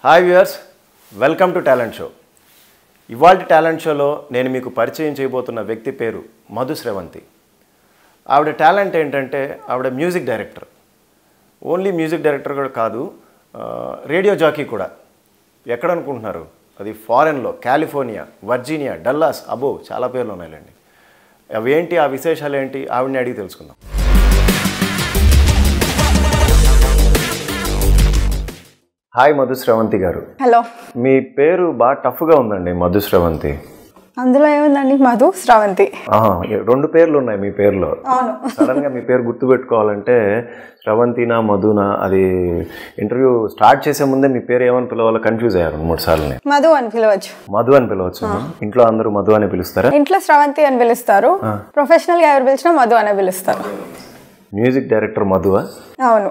Hi viewers welcome to talent show ఇవాళ talent షోలో నేను మీకు పరిచయం చేయబోతున్న వ్యక్తి పేరు మధు శ్రవంతి ఆవిడ టాలెంట్ ఏంటంటే ఆవిడ music director only music director కూడా కాదు ఆ, రేడియో జాకీ కూడా ఎక్కడ అనుకుంటున్నారు అది ఫారెన్లో కాలిఫోర్నియా వర్జీనియా డల్లాస్ అబో చాలా పేర్లు ఉన్నాయిలేండి అవి ఏంటి ఆ విశేషాలు ఏంటి ఆవిడని అడిగి తెలుసుకుందాం హాయ్ మధు శ్రవంతి గారు హలో మీ పేరు బాగా టఫ్గా ఉందండి మధు శ్రవంతి అందులో ఏముందండి మధు శ్రవంతి ఆహా, రెండు పేర్లు ఉన్నాయి మీ పేరులో అవును సడన్గా మీ పేరు గుర్తుపెట్టుకోవాలంటే శ్రవంతినా మధునా అది ఇంటర్వ్యూ స్టార్ట్ చేసే ముందే మీ పేరు ఏమని పిలవాలో కన్ఫ్యూజ్ అయ్యారు రెండు మూడు సార్లు మధు అని పిలవచ్చు మధు అని పిలవచ్చు ఇంట్లో అందరూ మధు అని పిలుస్తారా ఇంట్లో శ్రవంతి అని పిలుస్తారు ప్రొఫెషనల్ గా ఎవరు పిలిచినా మధు అనే పిలుస్తారు మ్యూజిక్ డైరెక్టర్ మధువా అవును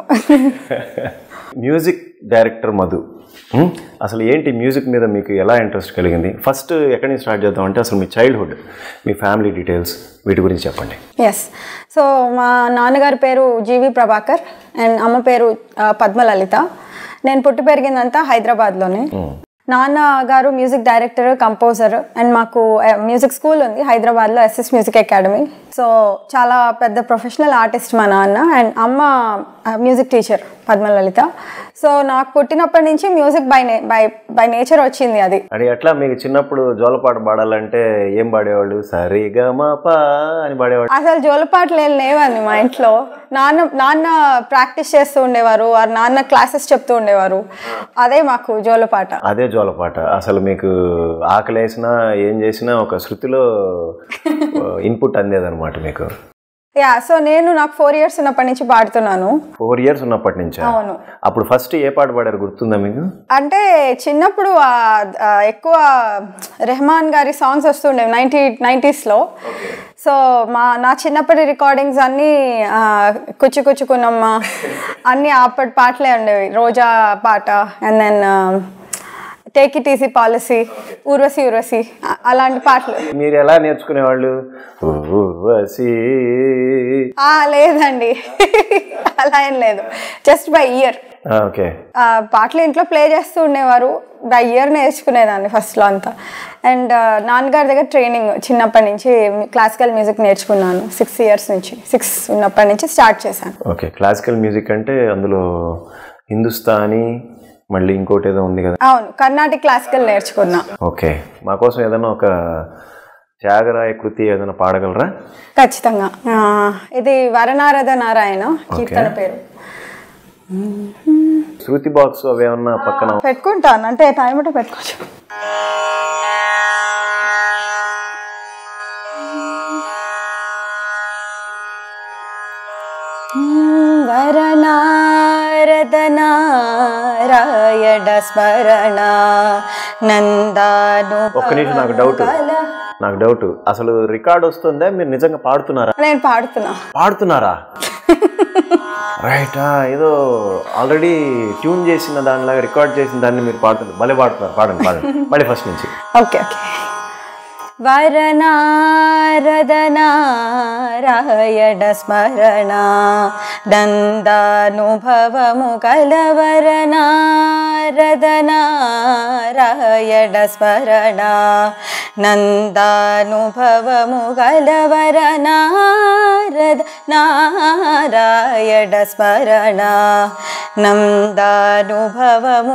మ్యూజిక్ డైరెక్టర్ మధు హ్మ్? అసలు ఏంటి మ్యూజిక్ మీద మీకు ఎలా ఇంట్రెస్ట్ కలిగింది ఫస్ట్ ఎక్కడి నుంచి స్టార్ట్ చేద్దాం అంటే అసలు మీ చైల్డ్హుడ్ మీ ఫ్యామిలీ డీటెయిల్స్ వీటి గురించి చెప్పండి ఎస్ సో మా నాన్నగారి పేరు జీవి ప్రభాకర్ అండ్ అమ్మ పేరు ఆ, పద్మలలిత నేను పుట్టి పెరిగిందంతా హైదరాబాద్లోనే నాన్న గారు మ్యూజిక్ డైరెక్టర్ కంపోజర్ అండ్ మాకు మ్యూజిక్ స్కూల్ ఉంది హైదరాబాద్లో ఎస్ఎస్ మ్యూజిక్ అకాడమీ సో చాలా పెద్ద ప్రొఫెషనల్ ఆర్టిస్ట్ మా నాన్న అండ్ అమ్మ మ్యూజిక్ టీచర్ పద్మలలిత సో నాకు పుట్టినప్పటి నుంచి మ్యూజిక్ బై నే బై బై నేచర్ వచ్చింది అది అని ఎట్లా మీకు చిన్నప్పుడు జోలపాట పాడాలంటే ఏం పాడేవాళ్ళు సరిగమపా అని పాడేవాళ్ళు అసలు జోలపాట్లు ఏం లేవండి మా ఇంట్లో నాన్న నాన్న ప్రాక్టీస్ చేస్తూ ఉండేవారు ఆ నాన్న క్లాసెస్ చెప్తూ ఉండేవారు అదే మాకు జోలపాట అదే జోలపాట అసలు మీకు ఆకలేసినా ఏం చేసినా ఒక శృతిలో ఇన్పుట్ అందేదన్నమాట మీకు యా సో నేను నాకు ఫోర్ ఇయర్స్ ఉన్నప్పటి నుంచి పాడుతున్నాను ఫోర్ ఇయర్స్ ఉన్నప్పటి నుంచా అవును అప్పుడు ఫస్ట్ ఏ పాట పాడారు గుర్తుందా మీకు అంటే చిన్నప్పుడు ఆ- ఆ ఎక్కువ రెహమాన్ గారి సాంగ్స్ వస్తుండేవి నైంటీ నైంటీస్లో సో మా నా చిన్నప్పటి రికార్డింగ్స్ అన్నీ ఆ, కుచ్చు కుచ్చుకున్నమ్మ అన్నీ అప్పటి పాటలే ఉండేవి రోజా పాట and then take it easy policy Urvashi Urvashi అ- అలాంటి పాటలు మీరు ఎలా నేర్చుకునేవాళ్ళు ఊర్వశి ఆ, లేదండి అలా ఏం లేదు జస్ట్ బై ఇయర్ ఆ, ఓకే పాటలు ఇంట్లో ప్లే చేస్తూ ఉండేవారు బై ఇయర్ నేర్చుకునేదాన్ని ఫస్ట్లో అంతా అండ్ నాన్నగారి దగ్గర ట్రైనింగ్ చిన్నప్పటి నుంచి క్లాసికల్ మ్యూజిక్ నేర్చుకున్నాను సిక్స్ ఇయర్స్ నుంచి సిక్స్ ఉన్నప్పటి నుంచి స్టార్ట్ చేశాను ఓకే క్లాసికల్ మ్యూజిక్ అంటే అందులో హిందుస్థానీ మళ్ళీ ఇంకోటి ఏదో ఉంది కదా అవును కర్ణాటిక్ క్లాసికల్ నేర్చుకున్నా ఓకే మా కోసం ఏదైనా ఒక త్యాగరాయ కృతి ఏదైనా పాడగలరా ఖచ్చితంగా ఆ, ఇది వరనారద నారాయణ కీర్తన పేరు శృతి బాక్స్ అవి ఏమన్నా పక్కన పెట్టుకుంటాను అంటే టైం అంటే పెట్టుకోవచ్చు వరనారదనారాయణ స్మరణ నందాను ఒక్క నిమిషం నాకు డౌట్ నాకు డౌట్ అసలు రికార్డ్ వస్తుందా మీరు నిజంగా పాడుతున్నారా నేను పాడుతున్నా పాడుతున్నారా రైట్ ఏదో ఆల్రెడీ ట్యూన్ చేసిన దానిలాగా రికార్డ్ చేసిన దాన్ని మీరు పాడుతున్నారు భలే పాడుతున్నారు పాడండి పాడండి మళ్ళీ ఫస్ట్ నుంచి ఓకే ఓకే వరనారదనారాయణ స్మరణ దందానుభవము కలవరనారదనారాయణ స్మరణ నందానుభవము కలవరనారద నారాయణ స్మరణ నందానుభవము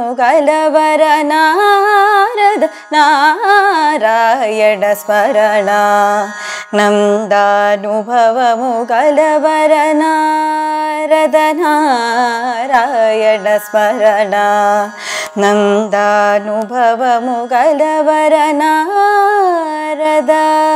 కలవరనారద నారాయణ స్మరణ నందానుభవము కలవరనారద నారాయణ స్మరణ నందానుభవము కలవరనారద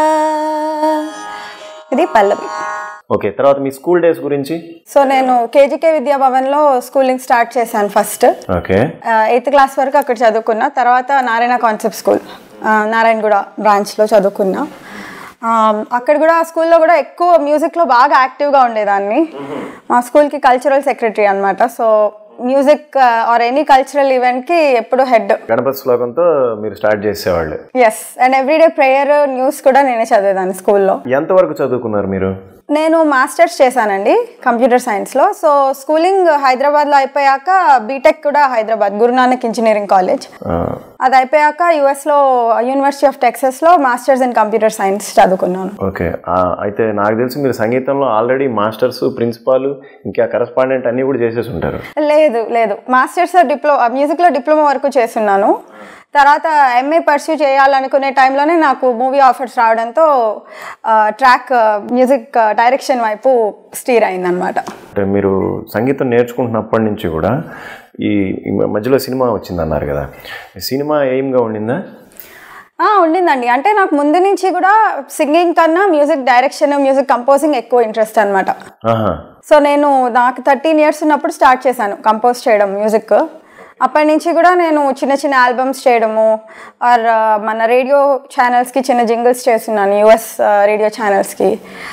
ఇది పల్లవి ఓకే తర్వాత మీ స్కూల్ డేస్ గురించి సో నేను కేజీకే విద్యాభవన్లో స్కూలింగ్ స్టార్ట్ చేశాను ఫస్ట్ ఓకే ఎయిత్ క్లాస్ వరకు అక్కడ చదువుకున్నా తర్వాత నారాయణ కాన్సెప్ట్ స్కూల్ ఆ, నారాయణగూడ బ్రాంచ్లో చదువుకున్నా ఆ, అక్కడ కూడా స్కూల్లో కూడా ఎక్కువ మ్యూజిక్లో బాగా యాక్టివ్గా ఉండేదాన్ని మా స్కూల్కి కల్చరల్ సెక్రటరీ అనమాట so music or any cultural ఈవెంట్కి ఎప్పుడు హెడ్ గణపతి శ్లోకంతో మీరు స్టార్ట్ చేసేవాళ్ళు yes and everyday prayer news కూడా నేనే చదివేదాన్ని స్కూల్లో ఎంతవరకు చదువుకున్నారు మీరు నేను మాస్టర్స్ చేశానండి కంప్యూటర్ సైన్స్లో సో స్కూలింగ్ హైదరాబాద్లో అయిపోయాక బీటెక్ కూడా హైదరాబాద్ గురునానక్ ఇంజనీరింగ్ కాలేజ్ ఆ, అది అయిపోయాక యుఎస్లో యూనివర్సిటీ ఆఫ్ టెక్సస్లో మాస్టర్స్ ఇన్ కంప్యూటర్ సైన్స్ చదువుకున్నాను ఓకే ఆ, అయితే నాకు తెలిసి మీరు సంగీతంలో ఆల్రెడీ మాస్టర్స్ ప్రిన్సిపాల్ ఇంకా కరస్పాండెంట్ అన్నీ కూడా చేసేసి ఉంటారు లేదు లేదు మాస్టర్స్ డిప్లో మ్యూజిక్లో డిప్లొమా వరకు చేస్తున్నాను తర్వాత ఎంఏ పర్సూ చేయాలనుకునే టైంలోనే నాకు మూవీ ఆఫర్స్ రావడంతో ట్రాక్ మ్యూజిక్ డైరెక్షన్ వైపు స్టీర్ అయిందనమాట అంటే మీరు సంగీతం నేర్చుకుంటున్నప్పటి నుంచి కూడా ఈ ఈ మధ్యలో సినిమా వచ్చిందన్నారు కదా ఈ సినిమా ఎయిమ్గా ఉండిందా ఆ, ఉండిందండి అంటే నాకు ముందు నుంచి కూడా సింగింగ్ కన్నా మ్యూజిక్ డైరెక్షన్ మ్యూజిక్ కంపోజింగ్ ఎక్కువ ఇంట్రెస్ట్ అనమాట ఆహా సో నేను నాకు థర్టీన్ ఇయర్స్ ఉన్నప్పుడు స్టార్ట్ చేశాను కంపోజ్ చేయడం మ్యూజిక్ అప్పటి నుంచి కూడా నేను చిన్న చిన్న ఆల్బమ్స్ చేయడము ఆర్ మన రేడియో ఛానల్స్కి చిన్న జింగిల్స్ చేస్తున్నాను యుఎస్ రేడియో ఛానల్స్కి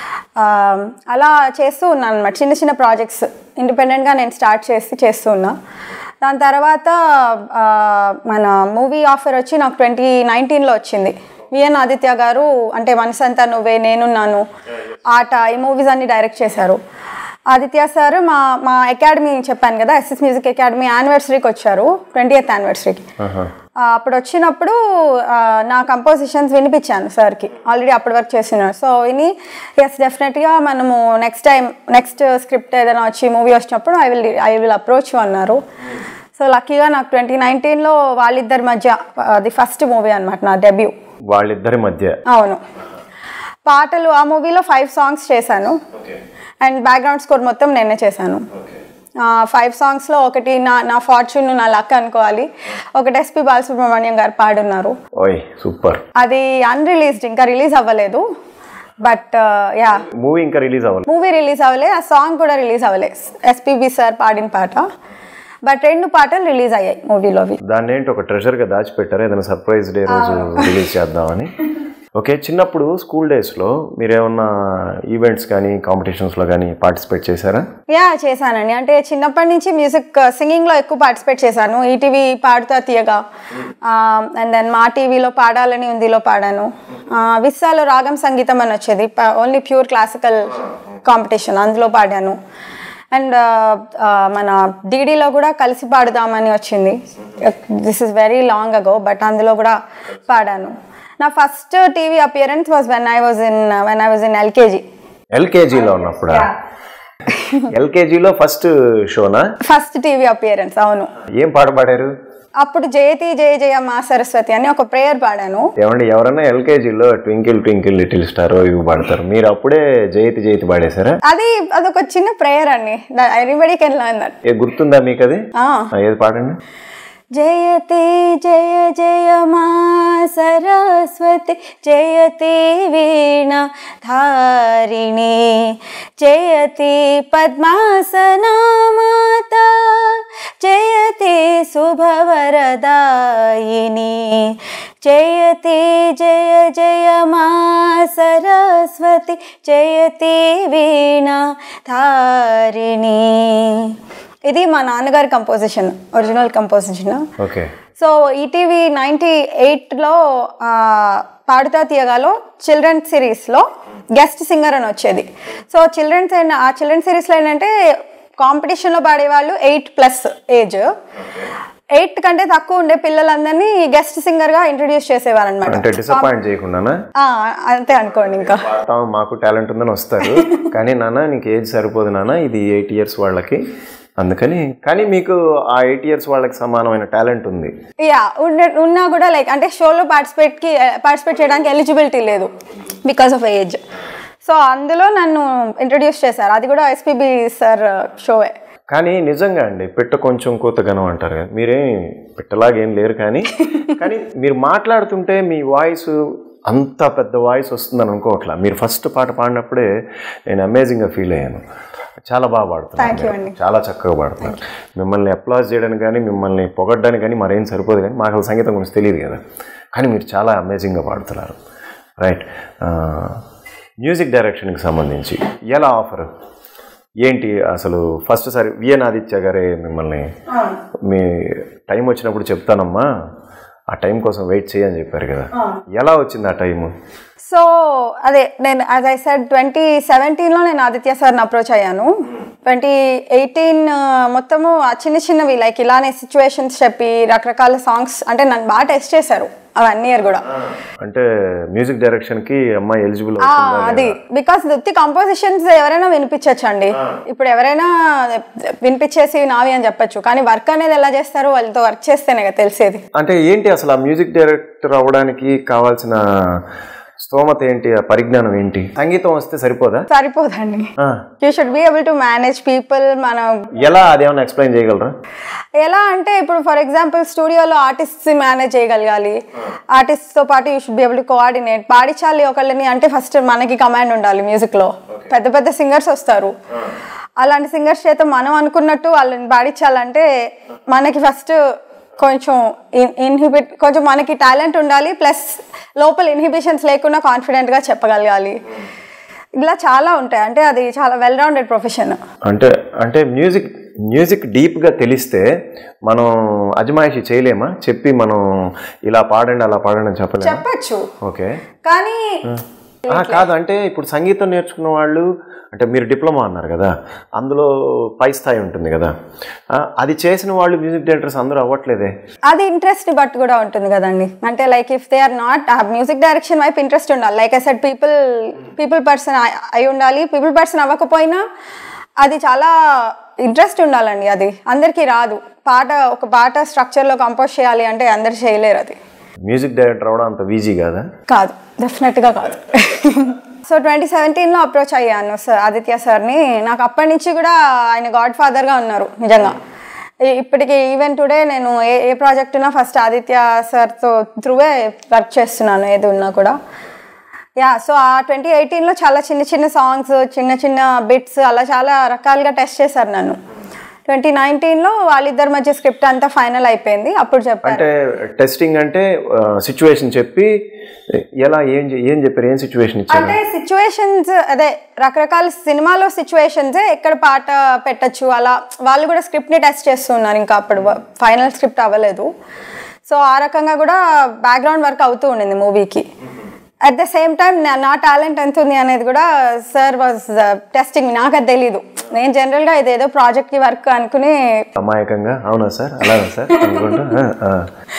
అలా చేస్తూ ఉన్నాను అనమాట చిన్న చిన్న ప్రాజెక్ట్స్ ఇండిపెండెంట్గా నేను స్టార్ట్ చేసి చేస్తూ ఉన్నా దాని తర్వాత ఆ, మన మూవీ ఆఫర్ వచ్చి నాకు ట్వంటీ నైన్టీన్లో వచ్చింది విఎన్ ఆదిత్య గారు అంటే మనసంతా నువ్వే నేనున్నాను ఆట ఈ మూవీస్ అన్ని డైరెక్ట్ చేశారు ఆదిత్య సార్ మా మా అకాడమీ చెప్పాను కదా ఎస్ఎస్ మ్యూజిక్ అకాడమీ యానివర్సరీకి వచ్చారు ట్వంటీ ఎయిత్ యానివర్సరీకి ఆహా అప్పుడు వచ్చినప్పుడు ఆ, నా కంపోజిషన్స్ వినిపించాను సార్కి ఆల్రెడీ అప్పటి వరకు చేస్తున్నారు సో విని ఎస్ డెఫినెట్గా మనము నెక్స్ట్ టైం నెక్స్ట్ స్క్రిప్ట్ ఏదైనా వచ్చి మూవీ వచ్చినప్పుడు I will I will approach you అన్నారు సో లక్కీగా నాకు ట్వంటీ నైన్టీన్లో వాళ్ళిద్దరి మధ్య అది ఫస్ట్ మూవీ అనమాట నా డెబ్యూ వాళ్ళిద్దరి మధ్య అవును పాటలు ఆ మూవీలో ఫైవ్ సాంగ్స్ చేశాను అండ్ బ్యాక్గ్రౌండ్ స్కోర్ మొత్తం నేనే చేశాను ఫైవ్ సాంగ్స్లో ఒకటి నా నా ఫార్చ్యూన్ నా లక్ అనుకోవాలి ఒకటి ఎస్పి బాలసుబ్రహ్మణ్యం గారు పాడున్నారు ఓయ్ సూపర్ అది అన్రిలీజ్డ్ ఇంకా రిలీజ్ అవ్వలేదు బట్ యా మూవీ ఇంకా రిలీజ్ అవ్వాలి మూవీ రిలీజ్ అవ్వలే ఆ సాంగ్ కూడా రిలీజ్ అవ్వలే ఎస్పీబి సార్ పాడిన పాట బట్ రెండు పాటలు రిలీజ్ అయ్యాయి మూవీలోవి దాన్ని ఏంటి ఒక ట్రెజర్గా దాచిపెట్టారు ఏదైనా సర్ప్రైజ్ డే రోజు రిలీజ్ చేద్దామని ఓకే చిన్నప్పుడు స్కూల్ డేస్లో మీరేమన్నా ఈవెంట్స్ కానీ కాంపిటీషన్స్లో కానీ పార్టిసిపేట్ చేశారా యా చేశానండి అంటే చిన్నప్పటి నుంచి మ్యూజిక్ సింగింగ్లో ఎక్కువ పార్టిసిపేట్ చేశాను ఈటీవీ పాడుతా తీయగా అండ్ దెన్ మా టీవీలో పాడాలని ఉందిలో పాడాను ఆ, విస్సాలో రాగం సంగీతం అని వచ్చేది ఓన్లీ ప్యూర్ క్లాసికల్ కాంపిటీషన్ అందులో పాడాను అండ్ మన డీడీలో కూడా కలిసి పాడుదామని వచ్చింది this is very long ago but అందులో కూడా పాడాను నా first TV appearance was when I was in when I was in LKG ఎల్కేజీలో ఉన్నప్పుడు ఎల్కేజీలో ఫస్ట్ షోనా ఫస్ట్ టీవీ అపియరెన్స్ అవును ఏం పాట పాడారు అప్పుడు జయతి జయ జయ మా సరస్వతి అని ఒక ప్రేయర్ పాడాను ఏమండి ఎవరన్నా ఎల్కేజీలో ట్వింకిల్ ట్వింకిల్ లిటిల్ స్టార్ ఇవి పాడతారు మీరు అప్పుడే జయతి జయతి పాడేశారా అది అదొక చిన్న ప్రేయర్ అండి ఎనీబడి కెన్ లర్న్ దట్ ఏ గుర్తుందా మీకు అది ఆ, ఏది పాడండి జయతే జయ జయ మా సరస్వతి జయతి వీణ ధారిణి జయతి పద్మాసనా మాత జయతి శుభవరదాయిని జయతి జయ జయ మా సరస్వతి జయతి వీణ ధారిణి ఇది మా నాన్నగారి composition original composition okay so ETV ninety ఎయిట్లో పాడుతా తీయగాలో చిల్డ్రన్ సిరీస్లో గెస్ట్ సింగర్ అని వచ్చేది సో చిల్డ్రన్స్ ఆ చిల్డ్రన్ సిరీస్లో ఏంటంటే కాంపిటీషన్లో పాడేవాళ్ళు ఎయిట్ ప్లస్ ఏజ్ ఎయిట్ కంటే తక్కువ ఉండే పిల్లలందరినీ గెస్ట్ సింగర్గా ఇంట్రడ్యూస్ చేసేవారు అనమాట అంటే డిసప్పాయింట్ చేయకుండానా అంతే అనుకోండి ఇంకా పాడతాం మాకు టాలెంట్ ఉందని వస్తారు కానీ నాన్న నీకు ఏజ్ సరిపోదు నాన్న ఇది ఎయిట్ ఇయర్స్ వాళ్ళకి అందుకని కానీ మీకు ఆ ఎయిట్ ఇయర్స్ వాళ్ళకి సమానమైన టాలెంట్ ఉంది యా ఉన్న ఉన్నా కూడా లైక్ అంటే షోలో పార్టిసిపేట్కి పార్టిసిపేట్ చేయడానికి ఎలిజిబిలిటీ లేదు బికాస్ ఆఫ్ ఏజ్ సో అందులో నన్ను ఇంట్రడ్యూస్ చేశారు అది కూడా ఎస్పీబి సార్ షోవే కానీ నిజంగా అండి పిట్ట కొంచెం కూతగనం అంటారు కదా మీరేం పిట్టలాగేం లేరు కానీ కానీ మీరు మాట్లాడుతుంటే మీ వాయిస్ అంత పెద్ద వాయిస్ వస్తుందని అనుకోవట్లా మీరు ఫస్ట్ పాట పాడినప్పుడే నేను అమేజింగ్గా ఫీల్ అయ్యాను చాలా బాగా పాడుతున్నారు Thank you మీరు. అండి. చాలా చక్కగా పాడుతున్నారు మిమ్మల్ని అప్లాజ్ చేయడానికి కానీ మిమ్మల్ని పొగడ్డానికి కానీ మరేం సరిపోదు కానీ మాకు అసలు సంగీతం గురించి తెలియదు కదా కానీ మీరు చాలా అమేజింగ్గా పాడుతున్నారు రైట్ మ్యూజిక్ డైరెక్షన్కి సంబంధించి ఎలా ఆఫర్ ఏంటి అసలు ఫస్ట్ సారి విఎన్ ఆదిత్య గారే మిమ్మల్ని మీ టైం వచ్చినప్పుడు చెప్తానమ్మా ఆ టైం కోసం వెయిట్ చేయని చెప్పారు కదా ఎలా వచ్చింది ఆ టైము సో అదే నేను యాజ్ ఐ సెడ్ ట్వంటీ సెవెంటీన్లో నేను ఆదిత్య సార్ని అప్రోచ్ అయ్యాను ట్వంటీ ఎయిటీన్ మొత్తము ఆ చిన్న చిన్నవి లైక్ ఇలానే సిచ్యువేషన్స్ చెప్పి రకరకాల సాంగ్స్ అంటే నన్ను బాగా టెస్ట్ చేశారు వన్ ఇయర్ కూడా అంటే మ్యూజిక్ డైరెక్షన్కి అమ్మాయి ఎలిజిబుల్ ఆ, అది బికాస్ ఉత్తి కంపోజిషన్స్ ఎవరైనా వినిపించవచ్చు అండి ఇప్పుడు ఎవరైనా వినిపించేసి నావి అని చెప్పొచ్చు కానీ వర్క్ అనేది ఎలా చేస్తారో వాళ్ళతో వర్క్ చేస్తేనే కదా తెలిసేది అంటే ఏంటి అసలు ఆ మ్యూజిక్ డైరెక్టర్ అవ్వడానికి కావాల్సిన స్తోమత ఏంటి ఆ పరిజ్ఞానం ఏంటి సంగీతం వస్తే సరిపోదా సరిపోదండి ఆ, you should be able to manage people మనం ఎలా అదేమన్నా ఎక్స్ప్లెయిన్ చేయగలరా ఎలా అంటే ఇప్పుడు ఫర్ ఎగ్జాంపుల్ స్టూడియోలో ఆర్టిస్ట్ మేనేజ్ చేయగలగాలి ఆర్టిస్ట్ తో పాటు you should be able to coordinate పాడించాలి ఒకళ్ళని అంటే ఫస్ట్ మనకి కమాండ్ ఉండాలి మ్యూజిక్ లో పెద్ద పెద్ద సింగర్స్ వస్తారు అలాంటి సింగర్స్ చేత మనం అనుకున్నట్టు వాళ్ళని పాడించాలంటే మనకి ఫస్ట్ కొంచెం ఇన్హిబిట్ కొంచెం మనకి టాలెంట్ ఉండాలి ప్లస్ లోపల ఇన్హిబిషన్స్ లేకుండా కాన్ఫిడెంట్గా చెప్పగలగాలి ఇలా చాలా ఉంటాయి అంటే అది చాలా వెల్ రౌండెడ్ ప్రొఫెషన్ అంటే అంటే మ్యూజిక్ మ్యూజిక్ డీప్గా తెలిస్తే మనం అజమాయిషి చేయలేమా చెప్పి మనం ఇలా పాడండి అలా పాడండి అని చెప్పలేమా చెప్పచ్చు ఓకే కానీ ఆ, కాదు అంటే ఇప్పుడు సంగీతం నేర్చుకున్న వాళ్ళు అంటే మీరు డిప్లొమా అన్నారు కదా అందులో పై స్థాయి ఉంటుంది కదా ఆ, అది చేసిన వాళ్ళు మ్యూజిక్ డైరెక్టర్స్ అందరూ అవ్వట్లేదే అది ఇంట్రెస్ట్ బట్టి కూడా ఉంటుంది కదండి అంటే like if they are not ఆ మ్యూజిక్ డైరెక్షన్ వైపు ఇంట్రెస్ట్ ఉండాలి like I said people people person అయి ఉండాలి పీపుల్ పర్సన్ అవ్వకపోయినా అది చాలా ఇంట్రెస్ట్ ఉండాలండి అది అందరికీ రాదు పాట ఒక పాట స్ట్రక్చర్లో కంపోజ్ చేయాలి అంటే అందరు చేయలేరు అది మ్యూజిక్ డైరెక్టర్ అవ్వడం అంత ఈజీ కాదా కాదు డెఫినెట్గా కాదు సో ట్వంటీ సెవెంటీన్లో అప్రోచ్ అయ్యాను సార్ ఆదిత్య సార్ని నాకు అప్పటి నుంచి కూడా ఆయన గాడ్ ఫాదర్గా ఉన్నారు నిజంగా ఈ- ఇప్పటికి ఈవెన్ టుడే నేను ఏ ఏ ప్రాజెక్ట్ ఉన్నా ఫస్ట్ ఆదిత్య సార్తో త్రూవే వర్క్ చేస్తున్నాను ఏది ఉన్నా కూడా యా సో ఆ ట్వంటీ ఎయిటీన్లో చాలా చిన్న చిన్న సాంగ్స్ చిన్న చిన్న బిట్స్ అలా చాలా రకాలుగా టెస్ట్ చేశారు నన్ను ట్వంటీ నైన్టీన్లో వాళ్ళిద్దరి మధ్య స్క్రిప్ట్ అంతా ఫైనల్ అయిపోయింది అప్పుడు చెప్పారు అంటే టెస్టింగ్ అంటే సిచ్యువేషన్ చెప్పి ఎలా ఏం చె- ఏం చెప్పారు ఏం సిచ్యువేషన్ ఇచ్చారు అంటే సిచ్యువేషన్స్ అదే రకరకాల సినిమాలో సిచ్యువేషన్స్ ఎక్కడ పాట పెట్టచ్చు అలా వాళ్ళు కూడా స్క్రిప్ట్ ని టెస్ట్ చేస్తున్నారు ఇంకా అప్పుడు ఫైనల్ స్క్రిప్ట్ అవ్వలేదు సో ఆ రకంగా కూడా బ్యాక్గ్రౌండ్ వర్క్ అవుతూ ఉండింది మూవీకి అట్ ద సేమ్ టైం నా టాలెంట్ ఎంత ఉంది అనేది కూడా సార్ వాజ్ టెస్టింగ్ నాకు అది తెలీదు నేను జనరల్గా ఇదేదో ప్రాజెక్ట్కి వర్క్ అనుకుని అమాయకంగా అవునా సార్ అలాగా సార్ అనుకుంటా ఆ, ఆ.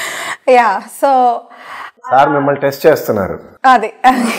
యా సో సార్ మిమ్మల్ని టెస్ట్ చేస్తున్నారు అది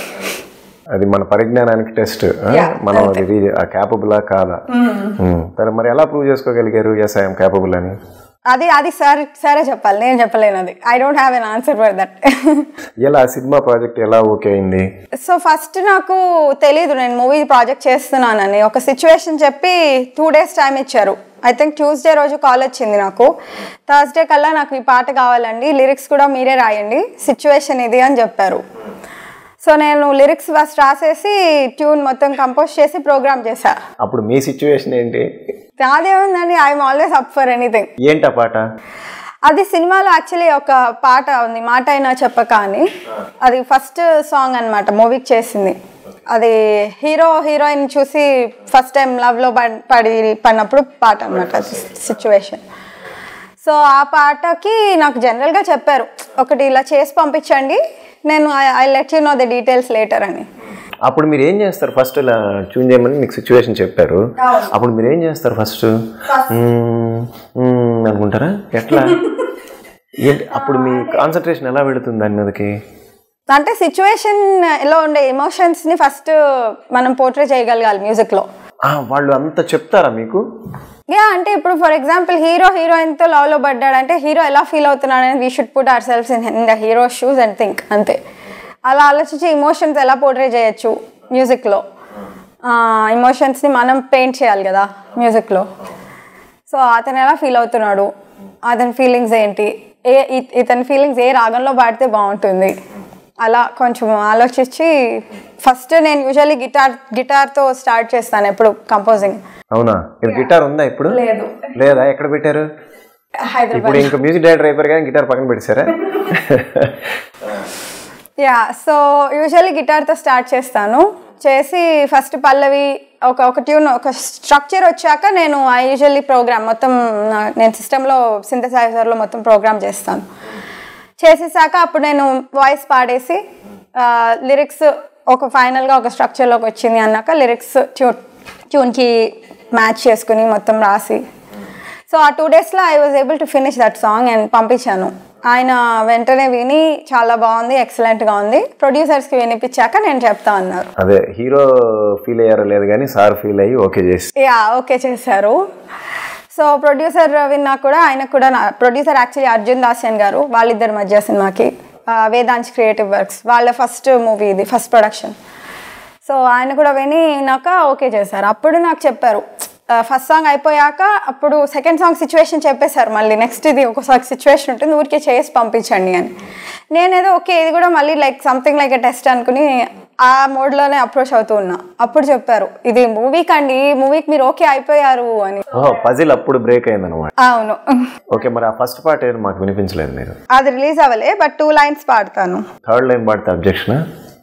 అది మన పరిజ్ఞానానికి టెస్ట్ Yeah, మనం అది క్యాపబులా కాదా ఉమ్. సరే మరి ఎలా ప్రూవ్ చేసుకోగలిగారు ఎస్ ఐఎమ్ క్యాపబుల్ అని అది అది సార్ సరే చెప్పాలి నేను చెప్పలేను అది I don't have an answer for that ఎలా సినిమా ప్రాజెక్ట్ ఎలా ఓకే అయింది సో ఫస్ట్ నాకు తెలీదు నేను మూవీ ప్రాజెక్ట్ చేస్తున్నానని ఒక సిచ్యువేషన్ చెప్పి టూ డేస్ టైం ఇచ్చారు ఐ థింక్ ట్యూస్డే రోజు కాల్ వచ్చింది నాకు థర్స్డే కల్లా నాకు ఈ పాట కావాలండి లిరిక్స్ కూడా మీరే రాయండి సిచ్యువేషన్ ఇది అని చెప్పారు సో నేను లిరిక్స్ ఫస్ట్ రాసేసి ట్యూన్ మొత్తం కంపోజ్ చేసి ప్రోగ్రామ్ చేశా అప్పుడు మీ సిచ్యువేషన్ ఏంటి నాదేముందండి I'm always up for anything ఏంటి ఆ పాట అది సినిమాలో యాక్చువల్లీ ఒక పాట ఉంది మాట అయినా చెప్పక అని అది ఫస్ట్ సాంగ్ అన్నమాట మూవీకి చేసింది అది హీరో హీరోయిన్ చూసి ఫస్ట్ టైం లవ్లో పడి పడినప్పుడు పాట అనమాట సిచ్యువేషన్ సో ఆ పాటకి నాకు జనరల్గా చెప్పారు ఒకటి ఇలా చేసి పంపించండి నేను I let you know the details later అని అప్పుడు మీరు ఏం చేస్తారు ఫస్ట్ ఇలా చూన్ చేయమని మీకు సిచ్యువేషన్ చెప్పారు అప్పుడు మీరు ఏం చేస్తారు ఫస్ట్ అనుకుంటారా ఎట్లా ఏంటి అప్పుడు మీ కాన్సన్ట్రేషన్ ఎలా పెడుతుంది దాని మీదకి అంటే సిచ్యువేషన్ లో ఉండే ఎమోషన్స్ని ఫస్ట్ మనం పోర్ట్రే చేయగలగాలి మ్యూజిక్లో ఆ, వాళ్ళు అంత చెప్తారా మీకు యా అంటే ఇప్పుడు ఫర్ ఎగ్జాంపుల్ హీరో హీరోయిన్ తో లవ్ లో పడ్డాడంటే హీరో ఎలా ఫీల్ అవుతున్నాడని we should put our selves in in the hero shoes and think అంతే అలా ఆలోచించి ఇమోషన్స్ ఎలా పోర్ట్రే చేయొచ్చు మ్యూజిక్లో ఇమోషన్స్ని మనం పెయింట్ చేయాలి కదా మ్యూజిక్లో సో అతను ఎలా ఫీల్ అవుతున్నాడు అతని ఫీలింగ్స్ ఏంటి ఏ ఇ- ఇతని ఫీలింగ్స్ ఏ రాగంలో పాడితే బాగుంటుంది అలా కొంచెం ఆలోచించి ఫస్ట్ నేను యూజువల్లీ గిటార్ గిటార్తో స్టార్ట్ చేస్తాను ఎప్పుడు కంపోజింగ్ అవునా మీరు గిటార్ ఉందా ఇప్పుడు లేదు లేదా ఎక్కడ పెట్టారు హైదరాబాద్ ఇప్పుడు ఇంకా మ్యూజిక్ డైరెక్టర్ అయిపోయారు కానీ గిటార్ పక్కన పెట్టారా యా సో యూజువల్లీ గిటార్తో స్టార్ట్ చేస్తాను చేసి ఫస్ట్ పల్లవి ఒక ఒక ట్యూన్ ఒక స్ట్రక్చర్ వచ్చాక నేను ఐ యూజువల్లీ ప్రోగ్రామ్ మొత్తం నా- నేను సిస్టంలో సింథసైజర్లో మొత్తం ప్రోగ్రామ్ చేస్తాను చేసేసాక అప్పుడు నేను వాయిస్ పాడేసి లిరిక్స్ ఒక ఫైనల్గా ఒక స్ట్రక్చర్లోకి వచ్చింది అన్నాక లిరిక్స్ ట్యూన్ ట్యూన్కి మ్యాచ్ చేసుకుని మొత్తం రాసి సో ఆ టూ డేస్లో I was able to finish that song and పంపించాను ఆయన వెంటనే విని చాలా బాగుంది ఎక్సలెంట్గా ఉంది ప్రొడ్యూసర్స్కి వినిపించాక నేను చెప్తా అన్నారు అదే హీరో ఫీల్ అయ్యారో లేదు కానీ సార్ ఫీల్ అయ్యి ఓకే చేసి యా ఓకే చేశారు సో ప్రొడ్యూసర్ విన్నా కూడా ఆయన కూడా నా ప్రొడ్యూసర్ యాక్చువల్లీ అర్జున్ దాస్యన్ గారు వాళ్ళిద్దరి మధ్య సినిమాకి ఆ, వేదాంశ్ క్రియేటివ్ వర్క్స్ వాళ్ళ ఫస్ట్ మూవీ ఇది ఫస్ట్ ప్రొడక్షన్ సో ఆయన కూడా విని నాక ఓకే చేశారు అప్పుడు నాకు చెప్పారు ఫస్ట్ సాంగ్ అయిపోయాక అప్పుడు సెకండ్ సాంగ్ సిచ్యువేషన్ చెప్పేశారు మళ్ళీ నెక్స్ట్ ఇది ఒకసారి సిచ్యువేషన్ ఉంటుంది ఊరికే చేసి పంపించండి అని నేనేదో ఓకే ఇది కూడా మళ్ళీ like something like a test అనుకుని ఆ మోడ్లోనే అప్రోచ్ అవుతూ ఉన్నా అప్పుడు చెప్పారు ఇది మూవీకి అండి ఈ మూవీకి మీరు ఓకే అయిపోయారు అని ఓహో పజిల్ అప్పుడు బ్రేక్ అయిందనమాట అవును ఓకే మరి ఆ ఫస్ట్ పార్ట్ ఏది మాకు వినిపించలేదు మీరు అది రిలీజ్ అవ్వలే బట్ టూ లైన్స్ పాడతాను థర్డ్ లైన్ పాడితే అబ్జెక్షన్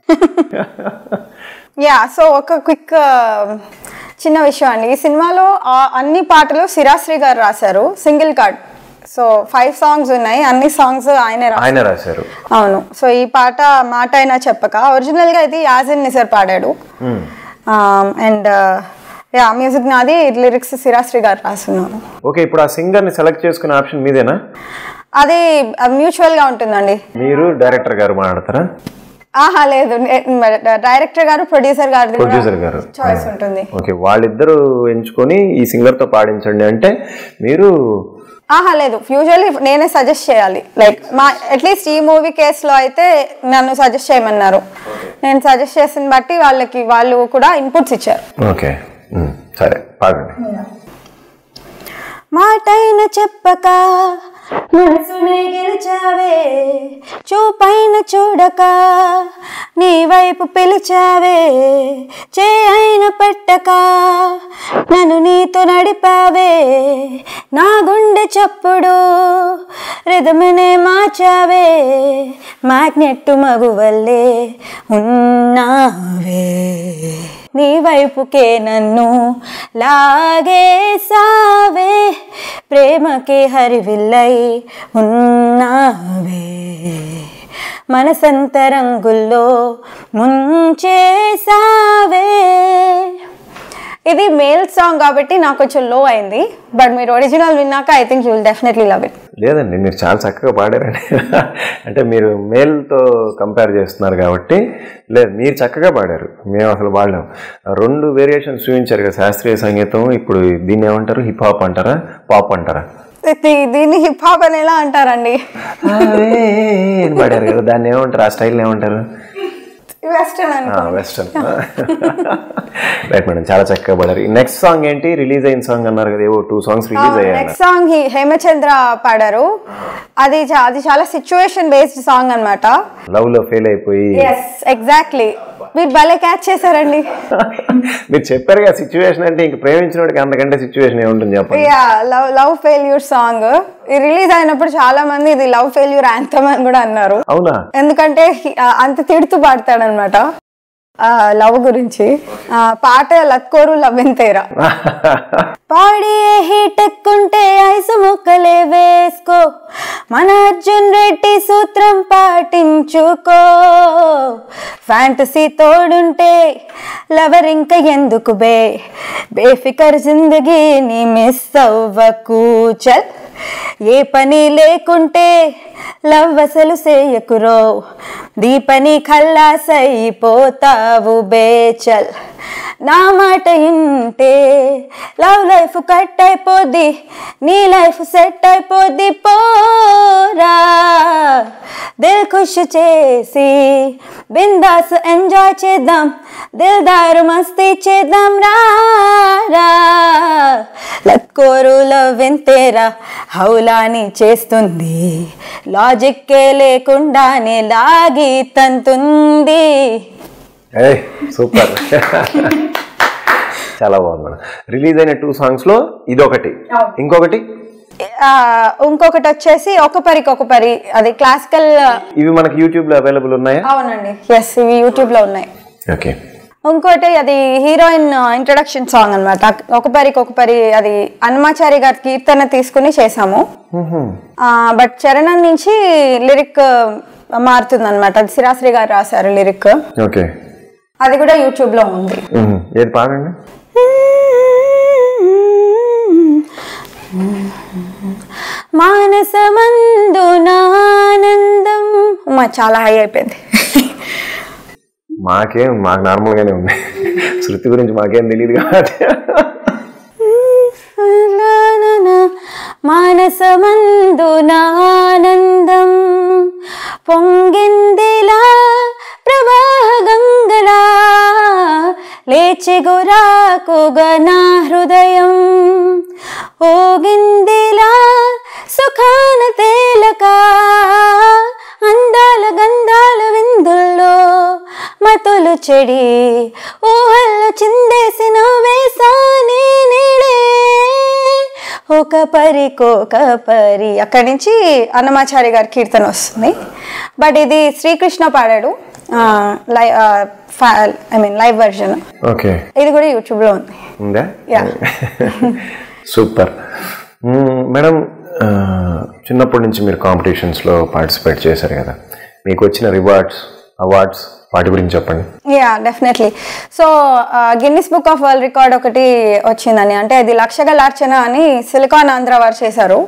యా సో ఒక క్విక్ చిన్న విషయం అండి ఈ సినిమాలో ఆ అన్ని పాటలు సిరాశ్రీ గారు రాశారు single card so five songs ఉన్నాయి అన్ని సాంగ్స్ ఆయనే రా ఆయన రాశారు అవును సో ఈ పాట మాట అయినా చెప్పక ఒరిజినల్గా ఇది యాజిన్ నిసర్ పాడాడు అండ్ యా మ్యూజిక్ నాది లిరిక్స్ సిరాశ్రీ గారు రాస్తున్నారు ఓకే ఇప్పుడు ఆ సింగర్ని సెలెక్ట్ చేసుకునే ఆప్షన్ మీదేనా అది మ్యూచువల్గా ఉంటుందండి మీరు డైరెక్టర్ గారు మాట్లాడతారా ఆహా లేదు డైరెక్టర్ గారు ప్రొడ్యూసర్ గారు ప్రొడ్యూసర్ గారు చాయిస్ ఉంటుంది ఓకే వాళ్ళిద్దరూ ఎంచుకొని ఈ సింగర్తో పాడించండి అంటే మీరు ఆహా లేదు యూజువల్లీ నేనే సజెస్ట్ చేయాలి లైక్ మా అట్లీస్ట్ ఈ మూవీ కేసులో అయితే నన్ను సజెస్ట్ చేయమన్నారు నేను సజెస్ట్ చేసిన బట్టి వాళ్ళకి వాళ్ళు కూడా ఇన్పుట్స్ ఇచ్చారు ఓకే ఉమ్, సరే పాడండి మాటైన చెప్పక మనసునే గెలిచావే చూపైన చూడక నీ వైపు పిలిచావే చేయైన పెట్టక నన్ను నీతో నడిపావే నా గుండె చప్పుడు రిధమనే మార్చావే మ్యాగ్నెట్ మగువల్లే ఉన్నావే నీ వైపుకే నన్ను లాగేసావే ప్రేమకే హరివిల్లై ఉన్నావే మనసంత రంగుల్లో ముంచేసావే ఇది మేల్ సాంగ్ కాబట్టి నాకు కొంచెం లో అయింది బట్ మీరు ఒరిజినల్ విన్నాక I think you will definitely love it లేదండి మీరు చాలా చక్కగా పాడారండి అంటే మీరు మేల్తో కంపేర్ చేస్తున్నారు కాబట్టి లేదు మీరు చక్కగా పాడారు మేము అసలు పాడలేం రెండు వేరియేషన్స్ చూపించారు కదా శాస్త్రీయ సంగీతం ఇప్పుడు దీన్ని ఏమంటారు హిప్ హాప్ అంటారా పాప్ అంటారా దీ- దీన్ని హిప్ హాప్ అని ఎలా అంటారండి అవే అని పాడారు కదా దాన్ని ఏమంటారు ఆ స్టైల్ ఏమంటారు వెస్టర్న్ అనుకో వెస్టర్న్ రైట్ మేడం చాలా చక్కగా పాడారు నెక్స్ట్ సాంగ్ ఏంటి రిలీజ్ అయిన సాంగ్ అన్నారు కదా ఏవో టూ సాంగ్స్ రిలీజ్ అయ్యాయి నెక్స్ట్ సాంగ్ హి- హేమచంద్ర పాడారు అది చా- అది చాలా సిచ్యువేషన్ బేస్డ్ సాంగ్ అనమాట లవ్ లో ఫెయిల్ అయిపోయి ఎస్ ఎగ్జాక్ట్లీ మీరు భలే క్యాచ్ చేశారండి మీరు చెప్పారు కదా సిచ్యువేషన్ అంటే ఇంక ప్రేమించిన వాడికి అంతకంటే సిచ్యువేషన్ ఏముంటుంది చెప్పండి ya love love failure song release అయినప్పుడు చాలా మంది ఇది లవ్ ఫెయిల్యూర్ యాంథమ్ అని కూడా అన్నారు అవునా ఎందుకంటే హి- ఆ, అంత తిడుతూ పాడతాడనమాట లవ్ గురించి ఆ, పాట లత్కోరు లవ్వెంతేరా పాడి హీట్ ఎక్కుంటే ఐసు ముక్కలే వేసుకో మన అర్జున్ రెడ్డి సూత్రం పాటించుకో ఫ్యాంటసీ తోడుంటే లవర్ ఇంకా ఎందుకు బే బేఫికర్ జిందగీని మిస్ అవ్వకు చల్ ఏ పని లేకుంటే లవ్ అసలు చేయకురో దీపని ఖల్లాస్ అయిపోతావు బేచల్ నా మాట ఇంటే లవ్ లైఫ్ కట్ అయిపోద్ది నీ లైఫ్ సెట్ అయిపోద్ది పోరా దిల్ ఖుష్ చేసి బిందాస్ ఎంజాయ్ చేద్దాం దిల్దారు మస్తీ చేద్దాం రా లక్కోరు లవ్ ఎంతేరా హౌలాని చేస్తుంది లాజిక్కే లేకుండానే లాగి తంతుంది ఏ సూపర్ చాలా బాగుంది మేడం రిలీజ్ అయిన టూ సాంగ్స్ లో ఇదొకటి ఇంకొకటి ఆ, ఇంకొకటి వచ్చేసి ఒక పరికి ఒక పరి అది క్లాసికల్ ఇవి మనకి యూట్యూబ్ లో అవైలబుల్ ఉన్నాయా అవునండి ఎస్ ఇవి యూట్యూబ్ లో ఉన్నాయి ఓకే ఇంకోటి అది హీరోయిన్ ఇంట్రడక్షన్ సాంగ్ అనమాట ఒకపరికి ఒకపరి అది హనుమాచారి గారి కీర్తన తీసుకుని చేసాము బట్ చరణం నుంచి లిరిక్ మారుతుంది అనమాట అది సిరాశ్రీ గారు రాశారు లిరిక్ ఓకే అది కూడా యూట్యూబ్ లో ఉంది ఏది పాడండి మానసమందునానందం మా చాలా హై అయిపోయింది మాకేం మాకు నార్మల్గానే ఉంది శృతి గురించి మాకేం తెలియదు కాబట్టి మానసమందునానందం పొంగిందిలా ప్రవాహ గంగలా లేచి గురాకుగా నా హృదయం ఓగిందిలా సుఖాన తేలక అందాల గంధాల విందుల్లో మతులు చెడి ఊహల్లో చిందేసిన వేసానే నీడే ఒక పరికొక పరి అక్కడి నుంచి అన్నమాచారి గారి కీర్తన వస్తుంది బట్ ఇది శ్రీకృష్ణ పాడాడు live I mean live version okay ఇది కూడా యూట్యూబ్లో ఉంది ఉందా Yeah. సూపర్ మ్మ్, మేడం ఆ, చిన్నప్పటి నుంచి మీరు కాంపిటీషన్స్లో పార్టిసిపేట్ చేశారు కదా మీకు వచ్చిన రివార్డ్స్ అవార్డ్స్ వాటి గురించి చెప్పండి ya definitely so Guinness book of world record ఒకటి వచ్చిందని అంటే అది లక్షగలార్చన అని సిలికాన్ ఆంధ్ర వారు చేశారు